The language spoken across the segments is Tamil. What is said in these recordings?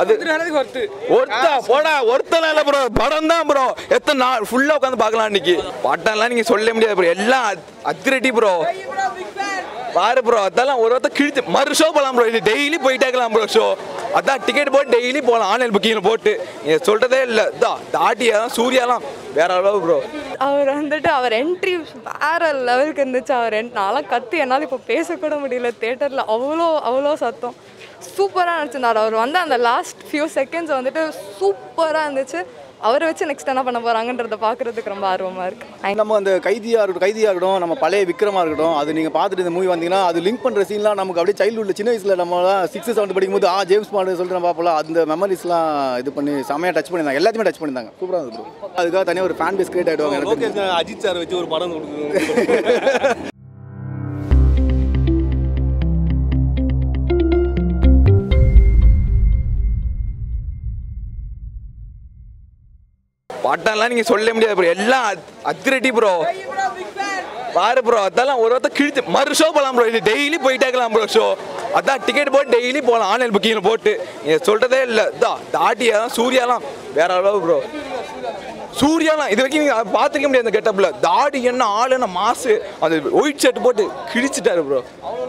அது ஒர்த்து ஒருத்தா போடா ஒருத்தலாம் இல்ல ப்ரோ படம் தான் ப்ரோ எத்தனை நாள் ஃபுல்லா உட்காந்து பார்க்கலாம் இன்னைக்கு பட்டம்லாம் நீங்க சொல்ல முடியாது ப்ரோ எல்லாம் அத்திரட்டி ப்ரோ பாரு ப்ரோ அதெல்லாம் ஒரு ஒருத்தர் கிழிச்சு மறு ஷோ போகலாம் ப்ரோ இது டெய்லி போயிட்டே இருக்கலாம் ப்ரோ ஷோ அதான் டிக்கெட் போட்டு டெய்லி போகலாம் ஆன்லைன் புக்கிங்கில் போட்டு நீங்க சொல்றதே இல்லை இதான் தாட்டியா சூர்யாலாம் வேற அளவு ப்ரோ அவர் வந்துட்டு அவர் என்ட்ரி வேற லெவலுக்கு இருந்துச்சு அவர் en- நான்லாம் கத்தி என்னால் இப்போ பேசக்கூட முடியல தேட்டரில் அவ்வளோ அவ்வளோ சத்தம் சூப்பராக நடிச்சிருந்தார் அவர் வந்து அந்த லாஸ்ட் ஃபியூ செகண்ட்ஸ் வந்துட்டு சூப்பராக இருந்துச்சு அவரை வச்சு நெக்ஸ்ட் என்ன பண்ண போகிறாங்கன்றத பார்க்குறதுக்கு ரொம்ப ஆர்வமாக இருக்குது நம்ம அந்த கைதியாக இருக்கட்டும் கைதியாக இருக்கட்டும் நம்ம பழைய விக்ரமா இருக்கட்டும் அது நீங்கள் பார்த்துட்டு இந்த மூவி வந்தீங்கன்னா அது லிங்க் பண்ணுற சீன்லாம் நமக்கு அப்படியே சைல்டுஹுட்ல சின்ன வயசில் நம்மலாம் சிக்ஸ் செவன்த் படிக்கும்போது ஆ ஜேம்ஸ் பாண்டு சொல்லிட்டு நம்ம பார்ப்போம் அந்த மெமரிஸ்லாம் இது பண்ணி செமையாக டச் பண்ணியிருந்தாங்க எல்லாத்தையுமே டச் பண்ணியிருந்தாங்க சூப்பராக இருந்தது bro. அதுக்காக தனியாக ஒரு ஃபேன் பேஸ் கிரியேட் ஆகிடுவாங்க எனக்கு தெரிஞ்சு. லோகேஷ் அஜித் சார் வச்சு ஒரு படம் கொடுக்குது பட்டம்லாம் நீங்க சொல்ல முடியாது ப்ரோ எல்லாம் அத்திரட்டி ப்ரோ பாரு ப்ரோ அதெல்லாம் ஒரு ஒருத்தர் கிழிச்சு மறு ஷோ போகலாம் ப்ரோ இது டெய்லி போயிட்டே இருக்கலாம் ப்ரோ ஷோ அதான் டிக்கெட் போட்டு டெய்லி போகலாம் ஆன்லைன் புக்கிங்கில் போட்டு நீங்க சொல்றதே இல்லை இதான் தாட்டியா சூர்யாலாம் வேற அளவு ப்ரோ சூர்யாலாம் இது வரைக்கும் நீங்க பார்த்துக்க முடியாது அந்த கெட்டப்ல தாடி என்ன ஆளு என்ன மாசு அந்த ஒயிட் ஷர்ட் போட்டு கிழிச்சிட்டாரு ப்ரோ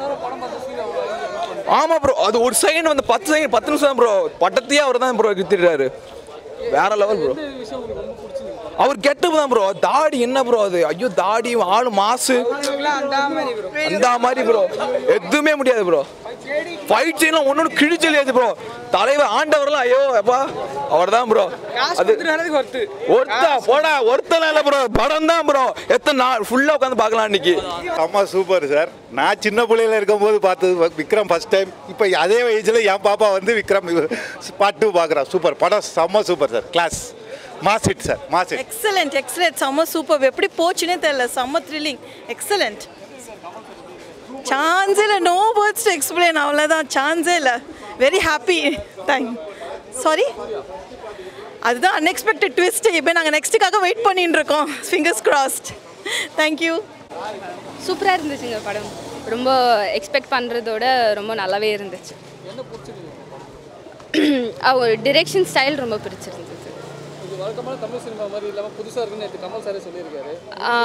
ஆமா ப்ரோ அது ஒரு செகண்ட் வந்து பத்து செகண்ட் பத்து நிமிஷம் தான் ப்ரோ பட்டத்தையே அவர் தான் ப்ரோ கித்திடுறாரு வேற லெவல் ப்ரோ அவர் கெட்டப் தான் ப்ரோ தாடி என்ன ப்ரோ அது ஐயோ தாடி ஆளு மாசு அந்த மாதிரி ப்ரோ எதுவுமே முடியாது ப்ரோ ஃபைட் சீன்லாம் ஒன்று ஒன்று கிழிச்சலியாச்சு ப்ரோ தலைவர் ஆண்டவர்லாம் ஐயோ அப்பா அவர் தான் ப்ரோ அது ஒர்த்து ஒருத்தா போடா ஒருத்தலாம் இல்லை ப்ரோ படம் தான் ப்ரோ எத்தனை நாள் ஃபுல்லாக உட்காந்து பார்க்கலாம் இன்னைக்கு அம்மா சூப்பர் சார் நான் சின்ன பிள்ளையில இருக்கும்போது பார்த்தது விக்ரம் ஃபர்ஸ்ட் டைம் இப்போ அதே வயசில் என் பாப்பா வந்து விக்ரம் பார்ட் டூ பார்க்குறா சூப்பர் படம் செம்ம super sir class mass hit sir mass hit excellent excellent செம்ம சூப்பர் எப்படி போச்சுன்னே தெரியல செம்ம த்ரில்லிங் எக்ஸலண்ட் சான்ஸே இல்லை நோ வேர்ட்ஸ் டு எக்ஸ்பிளைன் அவ்வளோதான் சான்ஸே இல்லை வெரி ஹாப்பி தேங்க் சாரி அதுதான் அன்எக்ஸ்பெக்டட் ட்விஸ்ட் இப்போ நாங்கள் நெக்ஸ்ட்டுக்காக வெயிட் பண்ணிட்டு இருக்கோம் ஃபிங்கர்ஸ் கிராஸ்ட் தேங்க்யூ சூப்பராக இருந்துச்சுங்க படம் ரொம்ப எக்ஸ்பெக்ட் பண்ணுறதோட ரொம்ப நல்லாவே இருந்துச்சு அவர் டிரெக்ஷன் ஸ்டைல் ரொம்ப பிடிச்சிருந்தது இது வழக்கமான தமிழ் சினிமா மாதிரி இல்லாமல் புதுசாக இருக்குன்னு நேற்று கமல் சாரே சொல்லியிருக்காரு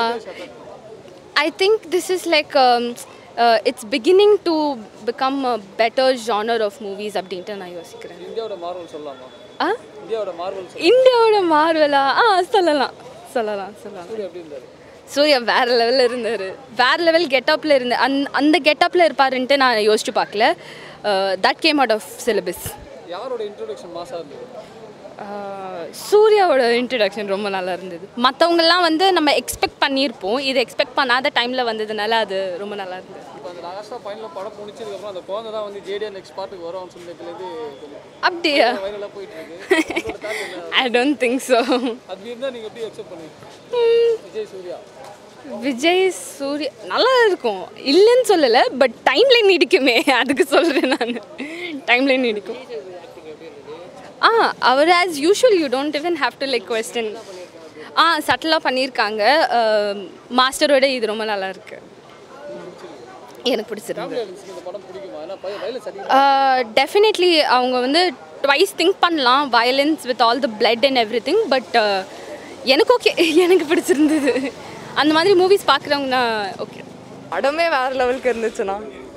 I think this is like it's beginning to become a better genre of movies அப்படின்ட்டு நான் யோசிக்கிறேன் இந்தியாவோட மார்வல் சொல்லலாமா ஆ இந்தியாவோட மார்வல் இந்தியாவோட மார்வலா ஆ சொல்லலாம் சொல்லலாம் சொல்லலாம் எப்படி இருந்தாரு சூர்யா வேற லெவலில் இருந்தார் வேற லெவல் கெட்டப்பில் இருந்து அந் அந்த கெட்டப்பில் இருப்பாருன்ட்டு நான் யோசிச்சு பார்க்கல that came out of syllabus யாரோட இன்ட்ரோடக்ஷன் மாசாக இருந்தது சூர்யாவோட இன்ட்ரடக்ஷன் ரொம்ப நல்லா இருந்தது மற்றவங்கெல்லாம் வந்து நம்ம எக்ஸ்பெக்ட் பண்ணியிருப்போம் இது எக்ஸ்பெக்ட் பண்ணாத டைமில் வந்ததுனால அது ரொம்ப நல்லா இருந்தது இப்போ அந்த லாஸ்ட்டாக ஃபைனலில் படம் முடிச்சதுக்கப்புறம் அந்த குழந்தை தான் வந்து ஜேடியா நெக்ஸ்ட் பார்ட்டுக்கு வரும்னு சொன்னதுலேருந்து அப்படியா வைரலாக போயிட்டு இருக்கு ஐ டோன்ட் திங்க் ஸோ அது இருந்தால் நீங்கள் எப்படி அக்செப்ட் பண்ணுவீங்க விஜய் சூர்யா விஜய் சூர்யா நல்லா இருக்கும் இல்லைன்னு சொல்லலை பட் டைம்லைன் நீடிக்குமே அதுக்கு சொல்கிறேன் நான் டைம்லைன் நீடிக்கும் ஆ அவர் as usual you don't even have to like question ஆ சட்டிலாக பண்ணியிருக்காங்க மாஸ்டரோட இது ரொம்ப நல்லா இருக்கு எனக்கு பிடிச்சிருந்தது இந்த படம் பிடிக்குமா ஏன்னா வயலன்ஸ் அதிகம் டெஃபினெட்லி அவங்க வந்து ட்வைஸ் திங்க் பண்ணலாம் violence with all the blood and everything but எனக்கு ஓகே எனக்கு பிடிச்சிருந்தது அந்த மாதிரி மூவிஸ் பார்க்குறவங்கன்னா ஓகே படமே வேற லெவலுக்கு இருந்துச்சுண்ணா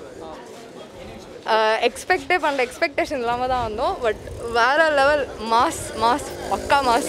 எக்ஸ்பெக்டே பண்ணல எக்ஸ்பெக்டேஷன் இல்லாமல் தான் வந்தோம் பட் வேற லெவல் மாஸ் மாஸ் பக்கா மாஸ்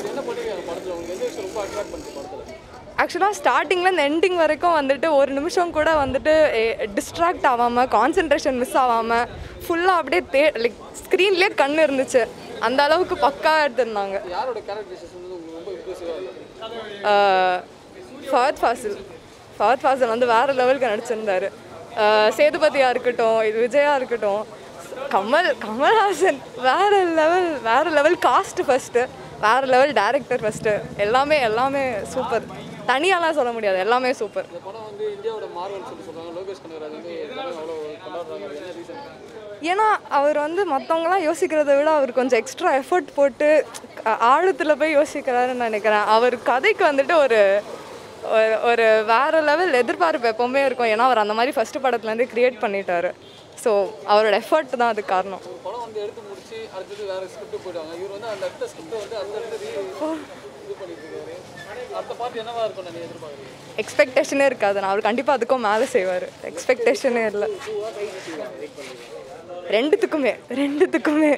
ஆக்சுவலாக ஸ்டார்டிங்கில் இந்த எண்டிங் வரைக்கும் வந்துட்டு ஒரு நிமிஷம் கூட வந்துட்டு டிஸ்ட்ராக்ட் ஆகாமல் கான்சென்ட்ரேஷன் மிஸ் ஆகாமல் ஃபுல்லாக அப்படியே தே லைக் ஸ்க்ரீன்லேயே கண் இருந்துச்சு அந்த அளவுக்கு பக்கா எடுத்திருந்தாங்க யாரோட கேரக்டரைசேஷன் வந்து உங்களுக்கு ரொம்ப இம்ப்ரெசிவாக இருக்குது ஃபஹத் ஃபாசில் ஃபஹத் ஃபாசில் வந்து வேறு லெவலுக்கு நடிச்சிருந்தாரு அஹ் சேதுபதியா இருக்கட்டும் இது விஜயா இருக்கட்டும் கமல் கமல்ஹாசன் வேற லெவல் வேற லெவல் காஸ்ட் ஃபஸ்ட்டு வேற லெவல் டேரக்டர் ஃபஸ்ட்டு எல்லாமே எல்லாமே சூப்பர் தனியாலாம் சொல்ல முடியாது எல்லாமே சூப்பர் இந்த படம் வந்து இந்தியாவோட மார்வல் சொல்லி சொல்கிறாங்க லோகேஷ் கனகராஜ் வந்து எல்லாமே அவ்வளோ கொண்டாடுறாங்க அது என்ன ரீசன் ஏன்னா அவர் வந்து மற்றவங்களாம் யோசிக்கிறத விட அவர் கொஞ்சம் எக்ஸ்ட்ரா எஃபர்ட் போட்டு அ- ஆழத்துல போய் யோசிக்கிறாருன்னு நினைக்கிறேன் அவர் கதைக்கு வந்துட்டு ஒரு ஒரு- ஒரு வேற லெவல் எதிர்பார்ப்பு எப்பவுமே இருக்கும் ஏன்னா அவர் அந்த மாதிரி ஃபர்ஸ்ட் படத்துலேருந்து கிரியேட் பண்ணிட்டாரு ஸோ அவரோட எஃபர்ட் தான் அதுக்கு காரணம் படம் வந்து எடுத்து முடிச்சு அடுத்தது வேற ஸ்கிரிப்ட் போயிடுவாங்க இவர் வந்து அந்த அடுத்த ஸ்கிரிப்ட் வந்து அந்த அடுத்த இது பண்ணிட்டு இருக்காரு அடுத்த பார்ட் என்னவா இருக்கும் நீங்க எதிர்பார்க்குறீங்க எக்ஸ்பெக்டேஷனே இருக்காது நான் அவர் கண்டிப்பாக அதுக்கும் மேலே செய்வார் எக்ஸ்பெக்டேஷனே இல்லை ரெண்டுத்துக்குமே ரெண்டுத்துக்குமே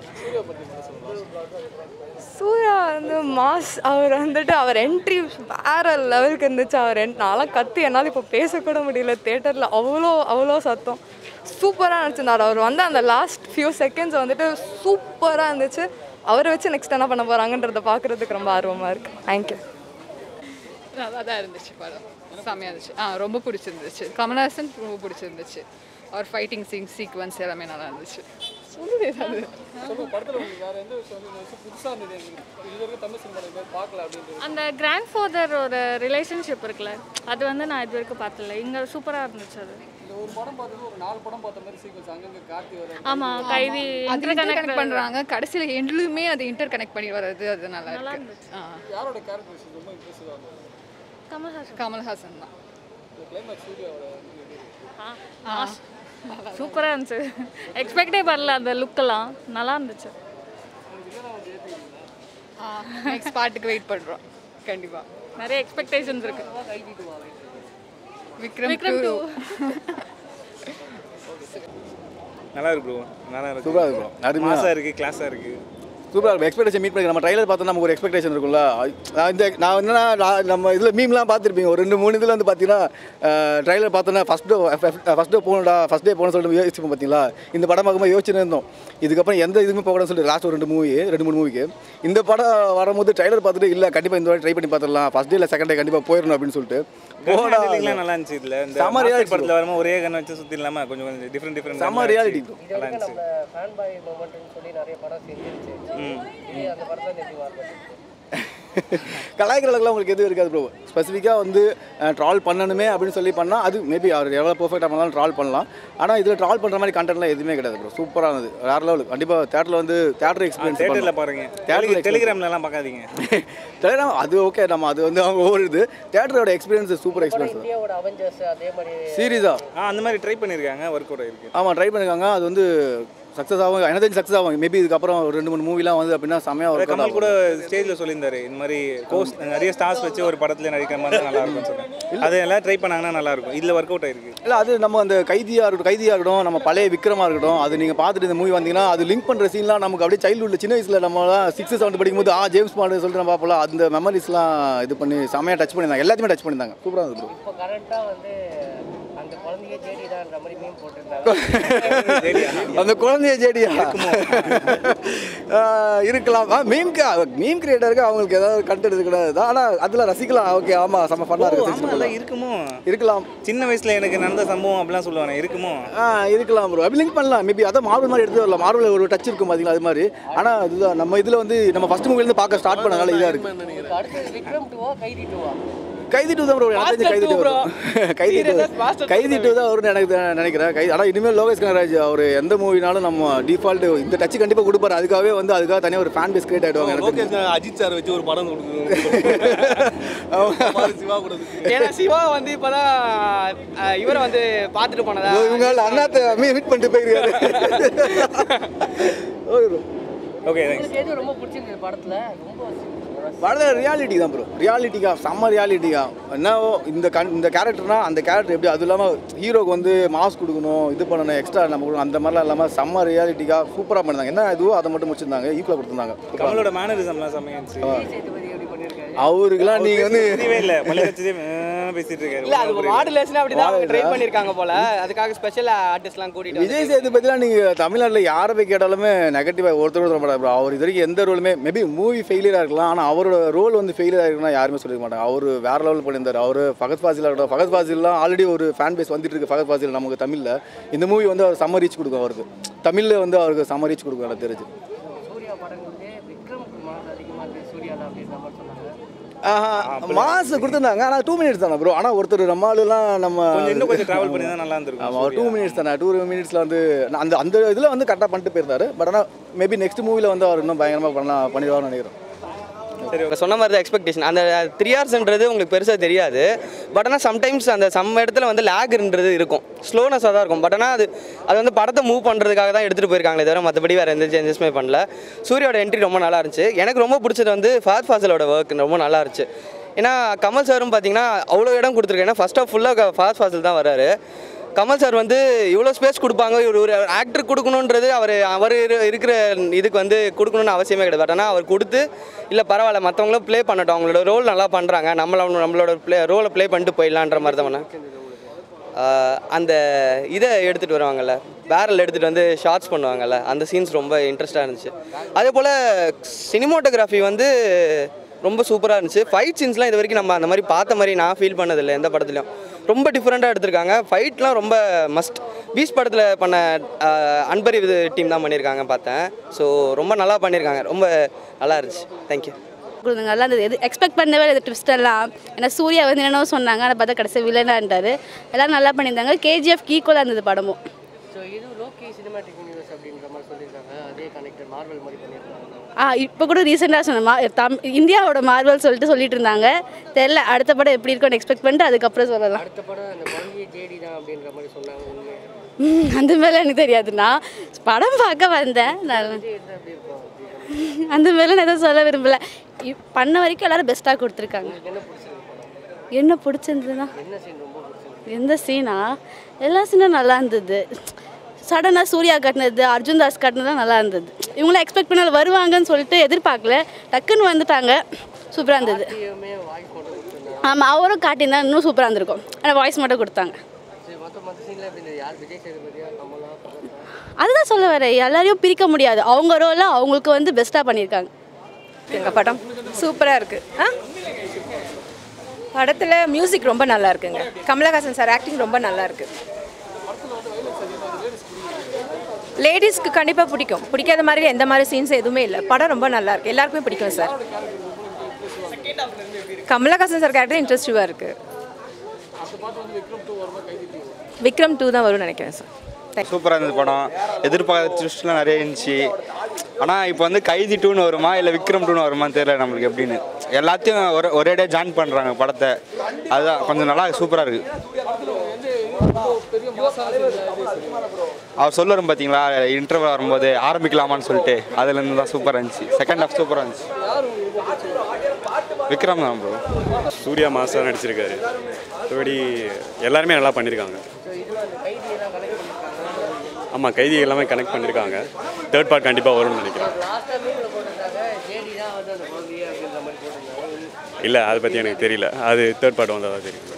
சூர்யா வந்து மாஸ் அவர் வந்துட்டு அவர் என்ட்ரி வேற லெவலுக்கு இருந்துச்சு அவர் en- நான்லாம் கத்தி என்னால் இப்போ பேசக்கூட முடியல தேட்டரில் அவ்வளோ அவ்வளோ சத்தம் சூப்பராக நடிச்சிருந்தார் அவர் வந்து அந்த லாஸ்ட் ஃபியூ செகண்ட்ஸ் வந்துட்டு சூப்பராக இருந்துச்சு அவரை வச்சு நெக்ஸ்ட் என்ன பண்ண போகிறாங்கன்றத பார்க்குறதுக்கு ரொம்ப ஆர்வமாக இருக்குது தேங்க்யூ நல்லா தான் இருந்துச்சு படம் செம்மையாக இருந்துச்சு ஆ ரொம்ப பிடிச்சிருந்துச்சு கமல்ஹாசன் ரொம்ப பிடிச்சிருந்துச்சு அவர் ஃபைட்டிங் சீன் சீக்வன்ஸ் எல்லாமே நல்லா இருந்துச்சு சொல்லுது ஏதாவது சொல்லுங்க படத்துல உங்களுக்கு வேற எந்த விஷயம் வந்து இந்த விஷயம் புதுசா இருந்தது எங்களுக்கு இது வரைக்கும் தமிழ் சினிமாவில் இது மாதிரி பார்க்கல அப்படின்றது அந்த கிராண்ட் ஃபாதரோட ரிலேஷன்ஷிப் இருக்குல்ல அது வந்து நான் இது வரைக்கும் பார்த்ததில்ல இங்கே சூப்பராக இருந்துச்சு அது இந்த ஒரு படம் பார்த்தது ஒரு நாலு படம் பார்த்த மாதிரி சீக்வன்ஸ் அங்கங்க கார்த்தி வர ஆமாம் கைதி அது கனெக்ட் பண்ணுறாங்க கடைசியில் எண்டுலுமே அது இன்டர் கனெக்ட் பண்ணி வர்றது அது நல்லா இருக்கு ஆ யாரோட கேரக்டர் ரொம்ப இம்ப்ரெசிவா இருந்தது கமல்ஹாசன் கமல்ஹாசன் தான் இந்த கிளைமேக்ஸ் சூர்யாவோட சூப்பராக இருந்துச்சு எக்ஸ்பெக்டே பண்ணல அந்த லுக்கெல்லாம் நல்லா இருந்துச்சு நெக்ஸ்ட் பாட்டுக்கு வெயிட் பண்ணுறோம் கண்டிப்பாக நிறைய எக்ஸ்பெக்டேஷன்ஸ் இருக்கு விக்ரம் விக்ரம் டூ டூ நல்லா இருக்கு ப்ரோ நல்லா இருக்கு சூப்பராக இருக்கும் அருமையாக மாசா இருக்கு கிளாஸா இருக்கு சூப்பராக இருக்கும் எக்ஸ்பெக்டேஷன் மீட் பண்ணி நம்ம ட்ரைலர் பார்த்தா நமக்கு ஒரு எக்ஸ்பெக்டேஷன் இருக்கும்ல நான் இந்த நான் என்னன்னா நான் நம்ம இதில் மீம்லாம் பார்த்துருப்பீங்க ஒரு ரெண்டு மூணு இதில் வந்து பார்த்தீங்கன்னா ட்ரைலர் பார்த்தோன்னா ஃபஸ்ட் டே ஃபஸ்ட் டே போகணும்டா ஃபஸ்ட் டே போகணும்னு சொல்லிட்டு யோசிப்போம் பார்த்தீங்களா இந்த படம் பார்க்கும்போது யோசிச்சுன்னு இருந்தோம் இதுக்கப்புறம் எந்த இதுவுமே போகணும்னு சொல்லிட்டு லாஸ்ட் ஒரு ரெண்டு மூவி ரெண்டு மூணு மூவிக்கு இந்த படம் வரும்போது ட்ரைலர் பார்த்துட்டு இல்லை கண்டிப்பாக இந்த வாட்டி ட்ரை பண்ணி பார்த்துடலாம் ஃபஸ்ட் டே இல்லை செகண்ட் டே கண்டிப்பாக போயிடணும் அப்படின்னு சொல்லிட்டு போடா எல்லாம் நல்லா இருந்துச்சு இதுல இந்த செம மாஸ்டர் reality படத்துல வரும்போது ஒரே கண்ணை வச்சு சுத்தி இல்லாம கொஞ்சம் கொஞ்சம் டிஃப்ரெண்ட் டிஃப்ரெண்ட் செம reality bro. நல்லா இருந்துச்சு ஃபேன் பாய் மூமெண்ட்னு சொல்லி நிறைய படம் செஞ்சிருச்சு இது அந்த படத்தை எப்படி பார்க்குறது கலாய்க்கிற அளவுக்குலாம் உங்களுக்கு எதுவும் இருக்காது ப்ரோ ஸ்பெசிஃபிக்காக வந்து ட்ரால் பண்ணணுமே அப்படின்னு சொல்லி பண்ணால் அது மேபி அவர் எவ்வளோ பர்ஃபெக்டாக பண்ணாலும் ட்ரால் பண்ணலாம் ஆனால் இதில் ட்ரால் பண்ணுற மாதிரி கண்டென்ட்லாம் எதுவுமே கிடையாது ப்ரோ சூப்பராக இருந்தது வேறு லெவலுக்கு கண்டிப்பாக தேட்டரில் வந்து தேட்டர் எக்ஸ்பீரியன்ஸ் தேட்டர்ல பாருங்க தேட்டரில் டெலிகிராம்ல எல்லாம் பார்க்காதீங்க டெலிகிராம் அது ஓகே நம்ம அது வந்து அவங்க ஒவ்வொரு இது தேட்டரோட எக்ஸ்பீரியன்ஸ் சூப்பர் எக்ஸ்பீரியன்ஸ் இந்தியாவோட அவெஞ்சர்ஸ் அதே மாதிரி சீரியஸாக ஆ அந்த மாதிரி ட்ரை பண்ணிருக்காங்க ஒர்க் அவுட் ஆயிருக்கு ஆமாம் ட்ரை பண்ணிருக்காங்க அது வந்து சக்ஸஸ் ஆகும் எனக்கு தெரிஞ்சு சக்ஸஸ் ஆகும் மேபி இதுக்கப்புறம் ஒரு ரெண்டு மூணு மூவிலாம் வந்து அப்படின்னா செம்மையாக அதான் ஒர்க் கமல் கூட ஸ்டேஜ்ல சொல்லியிருந்தாரு இந்த மாதிரி கோஸ் நிறைய ஸ்டார்ஸ் வச்சு ஒரு படத்துல நடிக்கிற மாதிரி தான் நல்லா இருக்கும்னு சொன்னேன் அது எல்லாம் ட்ரை பண்ணாங்கன்னா நல்லா இருக்கும் இதுல ஒர்க் அவுட் ஆயிருக்கு இல்லை அது நம்ம அந்த கைதியாக இருக்கட்டும் கைதியாக இருக்கட்டும் நம்ம பழைய விக்ரமாக இருக்கட்டும் அது நீங்கள் பார்த்துட்டு இந்த மூவி வந்தீங்கன்னா அது லிங்க் பண்ணுற சீன்லாம் நமக்கு அப்படியே சைல்டுஹுட்ல சின்ன வயசில் நம்மலாம் சிக்ஸ் செவன்த் படிக்கும்போது ஆ ஜேம்ஸ் பாண்டு சொல்லிட்டு நம்ம பார்ப்போம் அந்த மெமரிஸ்லாம் இது பண்ணி செம்மையாக டச் பண்ணியிருந்தாங்க எல்லாத்தையுமே டச் பண்ணியிருந்தாங்க சூப்பராக இருந்தது ப்ரோ இப்போ கரண்ட்டாக வந்து அந்த குழந்தைய ஜேடி தான்ன்ற மாதிரி மீன் போட்டிருந்தாங்க அந்த குழந்தைய ஜேடியா இருக்கலாம் மீம் மீம் கிரியேட்டருக்கு அவங்களுக்கு ஏதாவது கண்டென்ட் இருக்கக்கூடாது ஆனால் அதில் ரசிக்கலாம் ஓகே ஆமாம் செம்ம ஃபன்னாக ஆமா இருக்கு அதெல்லாம் இருக்குமோ இருக்கலாம் சின்ன வயசுல எனக்கு நடந்த சம்பவம் அப்படிலாம் சொல்லுவாங்க இருக்குமோ ஆ இருக்கலாம் ப்ரோ அப்படி லிங்க் பண்ணலாம் மேபி அதான் மார்வல் மாதிரி எடுத்து வரலாம் மார்வல் ஒரு டச் இருக்கும் பார்த்தீங்களா அது மாதிரி ஆனால் இதுதான் நம்ம இதில் வந்து நம்ம ஃபஸ்ட் மூவிலேருந்து பார்க்க ஸ்டார்ட் பண்ணனால இதாக இருக்கு உங்களுக்கு அடுத்தது விக்ரம் டூவா கைதி டூவா கைதி டூ தான் ப்ரோ எனக்கு தெரிஞ்சு கைதி டூ வரும் கைதி டூ கைதி டூ தான் வரும்னு எனக்கு தெ- நினைக்கிறேன் கைதி ஆனால் இனிமேல் லோகேஷ் கனகராஜ் அவர் எந்த மூவினாலும் நம்ம டிஃபால்ட் இந்த டச் கண்டிப்பாக கொடுப்பாரு அதுக்காகவே வந்து அதுக்காக தனியாக ஒரு ஃபேன் பேஸ் கிரியேட் ஆகிடுவாங்க எனக்கு தெரிஞ்சு. லோகேஷ் அஜித் சார் வச்சு ஒரு படம் சிவா கூட ஏன்னா சிவா வந்து இப்பதான் அஹ், இவரை வந்து பார்த்துட்டு போனதா இதோ இவங்க அண்ணாத்த மீட் பண்ணிட்டு போயிருக்காரு ஓகே ப்ரோ ஓகே உங்களுக்கு எது ரொம்ப பிடிச்சிருக்கு படத்தில் ரொம்ப படத்தில் ரியாலிட்டி தான் ப்ரோ ரியாலிட்டிக்கா செம்ம ரியாலிட்டிக்கா என்னவோ இந்த கண் இந்த கேரக்டர்னா அந்த கேரக்டர் எப்படி அது இல்லாமல் ஹீரோக்கு வந்து மாஸ் கொடுக்கணும் இது பண்ணணும் எக்ஸ்ட்ரா நம்ம கொடுக்கணும் அந்த மாதிரிலாம் இல்லாமல் செம்ம ரியாலிட்டிக்கா சூப்பராக பண்ணிருந்தாங்க என்ன இதுவோ அதை மட்டும் முடிச்சிருந்தாங்க ஈக்குவலாக கொடுத்துருந்தாங்க கமலோட மேனரிசம்லாம் செம்மையாச்சு சேதுபதி எப்படி பண்ணியிருக்காரு அவருக்குலாம் நீங்கள் வந்து தெரியவே இல்லை பழைய வச்சதே பேசிட்டு இருக்காரு இல்ல அது மாடுலேஷன் அப்படிதான் அவங்க ட்ரை பண்ணிருக்காங்க போல அதுக்காக ஸ்பெஷல் ஆர்டிஸ்ட்லாம் கூட்டிட்டு வந்து விஜய் சேதுபதிலாம் நீங்கள் தமிழ்நாட்டில் யாரை போய் கேட்டாலுமே நெகட்டிவாக ஒருத்தர் ஒருத்தர் மாட்டாங்க bro. அவர் இது வரைக்கும் எந்த ரோலுமே மேபி மூவி ஃபெயிலியராக இருக்கலாம் ஆனால் அவரோட ரோல் வந்து ஃபெயிலியர் ஆகிருக்குன்னா யாருமே சொல்லிக்க மாட்டாங்க அவர் வேற லெவல் பண்ணியிருந்தார் அவர் ஃபகத் ஃபாசிலாக இருக்கட்டும் ஃபகத் ஃபாசில்லாம் ஆல்ரெடி ஒரு ஃபேன் பேஸ் வந்துட்டு இருக்கு ஃபகத் ஃபாசில் நமக்கு தமிழில் இந்த மூவி வந்து அவர் செம்ம ரீச் கொடுக்கும் அவருக்கு தமிழில் வந்து அவருக்கு செம்ம ரீச் கொடுக்கும் எனக்கு தெரிஞ்சு சூர்யா படங்களுக்கு விக்ரம் மாஸ் அதிகமாக இருக்குது சூர்யாவில் அப்படின்ற மாதிரி சொன்னாங்க மாசு கொடுத்துருந்தாங்க ஆனால் டூ மினிட்ஸ் தானே ப்ரோ ஆனால் ஒருத்தர் நம்ம ஆளுலாம் நம்ம கொஞ்சம் இன்னும் கொஞ்சம் டிராவல் பண்ணி தான் நல்லா இருந்திருக்கும் ஆமாம் ஒரு டூ மினிட்ஸ் தானே டூ மினிட்ஸில் வந்து நான் அந்த அந்த இதில் வந்து கரெக்டாக பண்ணிட்டு போயிருந்தாரு பட் ஆனால் மேபி நெக்ஸ்ட் மூவியில் வந்து அவர் இன்னும் பயங்கரமாக பண்ணலாம் பண்ணிடுவார்னு நினைக்கிறேன் இப்போ சொன்ன மாதிரி தான் எக்ஸ்பெக்டேஷன் அந்த த்ரீ ஹவர்ஸ்ன்றது உங்களுக்கு பெருசாக தெரியாது பட் ஆனால் சம்டைம்ஸ் அந்த சம் இடத்துல வந்து லேக்ன்றது இருக்கும் ஸ்லோனஸாக தான் இருக்கும் பட் ஆனால் அது அது வந்து படத்தை மூவ் பண்ணுறதுக்காக தான் எடுத்துகிட்டு போயிருக்காங்களே தவிர மற்றபடி வேறு எந்த சேஞ்சஸுமே பண்ணல சூர்யாவோட என்ட்ரி ரொம்ப நல்லா இருந்துச்சு எனக்கு ரொம்ப பிடிச்சது வந்து ஃபாத் ஃபாசலோட ஒர்க் ரொம்ப நல்லா இருந்துச்சு ஏன்னா கமல் சாரும் பார்த்தீங்கன்னா அவ்வளோ இடம் கொடுத்துருக்கேன் ஏன்னா ஃபர்ஸ்ட் ஆஃப் ஃபுல்லாக ஃபாஸ்ட் ஃபாசில் தான் வராரு கமல் சார் வந்து இவ்வளோ ஸ்பேஸ் கொடுப்பாங்க இவர் ஒரு ஆக்டர் கொடுக்கணுன்றது அவர் அவர் இரு- இருக்கிற இதுக்கு வந்து கொடுக்கணும்னு அவசியமே கிடையாது பட் ஆனால் அவர் கொடுத்து இல்லை பரவாயில்ல மற்றவங்களும் ப்ளே பண்ணட்டும் அவங்களோட ரோல் நல்லா பண்ணுறாங்க நம்மள நம்மளோட ப்ளே ரோலை ப்ளே பண்ணிட்டு போயிடலான்ற மாதிரி தான் பண்ணேன். ஆஹ் அந்த இதை எடுத்துகிட்டு வருவாங்கல்ல பேரல் எடுத்துகிட்டு வந்து ஷார்ட்ஸ் பண்ணுவாங்கல்ல அந்த சீன்ஸ் ரொம்ப இன்ட்ரெஸ்டாக இருந்துச்சு அதே போல் சினிமோட்டோகிராஃபி வந்து ரொம்ப சூப்பராக இருந்துச்சு ஃபைட் சீன்ஸ்லாம் இது வரைக்கும் நம்ம அந்த மாதிரி பார்த்த மாதிரி நான் ஃபீல் பண்ணதில்லை எந்த படத்துலையும் ரொம்ப டிஃப்ரெண்ட்டாக எடுத்திருக்காங்க ஃபைட்லாம் ரொம்ப மஸ்ட் பீஸ் படத்தில் பண்ண அன்பறிவு டீம் தான் பண்ணியிருக்காங்க பார்த்தேன் ஸோ ரொம்ப நல்லா பண்ணியிருக்காங்க ரொம்ப நல்லா இருந்துச்சு தேங்க்யூ கொடுத்தாங்க நல்லா இருந்தது எது எக்ஸ்பெக்ட் பண்ணவே இல்லை ட்விஸ்ட் எல்லாம் ஏன்னா சூர்யா வந்து என்னென்னவோ சொன்னாங்க அதை பார்த்தா கடைசி வில்லனான்ட்டாரு எல்லாம் நல்லா பண்ணியிருந்தாங்க கேஜிஎஃப் ஈக்குவலாக இருந்தது படமும் ஸோ இது லோக்கி சினிமாட்டிக் யூனிவர்ஸ் அப்படின்ற மாதிரி சொல்லியிருக்காங்க அதே கனெக்டட் மார்வல் மாதிரி பண்ணியிருக்காங்க ஆ இப்போ கூட ரீசெண்டாக சொன்ன மா தம் இந்தியாவோட மார்வல் சொல்லிட்டு சொல்லிட்டு இருந்தாங்க தெரில அடுத்த படம் எப்படி இருக்கும்னு எக்ஸ்பெக்ட் பண்ணிட்டு அதுக்கப்புறம் சொல்லலாம் அடுத்த படம் அந்த குழந்தைய ஜேடி தான் அப்படின்ற மாதிரி சொன்னாங்க உண்மையா ம், அந்த மேலே எனக்கு தெரியாது நான் படம் பார்க்க வந்தேன் நான் அந்த மேலே நான் எதுவும் சொல்ல விரும்பல இப்- பண்ண வரைக்கும் எல்லாரும் பெஸ்ட்டாக கொடுத்துருக்காங்க என்ன பிடிச்சிருந்ததுன்னா என்ன சீன் ரொம்ப பிடிச்சிருக்கு எந்த சீனா எல்லா சீனும் நல்லா இருந்தது சடனாக சூர்யா கட்டினது அர்ஜுன் தாஸ் கட்டினதுலாம் நல்லா இருந்தது இவங்களாம் எக்ஸ்பெக்ட் பண்ணால வருவாங்கன்னு சொல்லிட்டு எதிர்பார்க்கல டக்குன்னு வந்துட்டாங்க சூப்பராக இருந்தது எப்பயுமே வாய்ஸ் மட்டும் கொடுத்துருந்தாங்க ஆமாம் அவரும் காட்டியிருந்தா இன்னும் சூப்பராக இருந்திருக்கும் ஆனால் வாய்ஸ் மட்டும் கொடுத்தாங்க சரி மொத்த மற்ற சீனில் எப்படி இருந்தது யார் விஜய் சேதுபதியா கமலா பகவதா? அதுதான் சொல்ல வரேன் எல்லாரையும் பிரிக்க முடியாது அவங்க ரோலை அவங்களுக்கு வந்து பெஸ்ட்டாக பண்ணியிருக்காங்க எங்கள் படம் சூப்பராக இருக்குது ஆ படத்தில் மியூசிக் ரொம்ப நல்லா இருக்குங்க கமலஹாசன் சார் ஆக்டிங் ரொம்ப நல்லா இருக்கு லேடிஸ்க்கு கண்டிப்பாக பிடிக்கும் பிடிக்காத மாதிரி எந்த மாதிரி சீன்ஸ் எதுவுமே இல்லை படம் ரொம்ப நல்லா இருக்கு எல்லாருக்குமே பிடிக்கும் சார் கமலஹாசன் சார் கேரக்டர் இன்ட்ரெஸ்டிவாக இருக்கு விக்ரம் டூ தான் வரும்னு நினைக்கிறேன் சார் சூப்பராக இருந்தது படம் எதிர்பார்த்த ட்விஸ்ட்லாம் நிறைய இருந்துச்சு ஆனால் இப்போ வந்து கைதி டூன்னு வருமா இல்லை விக்ரம் டூன்னு வருமான்னு தெரியல நம்மளுக்கு எப்படின்னு எல்லாத்தையும் ஒரே ஒரேடியாக ஜாயின் பண்ணுறாங்க படத்தை அதுதான் கொஞ்சம் நல்லா சூப்பராக இருக்குது பெரிய மாசான அவர் சொல்லுவார் பார்த்தீங்களா இன்டர்வல் வரும்போது ஆரம்பிக்கலாமான்னு சொல்லிட்டு அதுலேருந்து தான் சூப்பராக இருந்துச்சு செகண்ட் ஹாஃப் சூப்பராக இருந்துச்சு விக்ரம் தான் ப்ரோ சூர்யா மாசா நடிச்சிருக்காரு மற்றபடி எல்லாருமே நல்லா பண்ணியிருக்காங்க ஆமாம் கைதி எல்லாமே கனெக்ட் பண்ணியிருக்காங்க தேர்ட் பார்ட் கண்டிப்பாக வரும்னு நினைக்கிறேன் லாஸ்ட்டாக மீனில் போட்டிருந்தாங்க ஜேடி தான் வந்து அந்த குழந்தைய அப்படின்ற மாதிரி போட்டிருந்தாங்க இல்லை அதை பற்றி எனக்கு தெரியல அது தேர்ட் பார்ட் வந்தால் தான் தெரியும்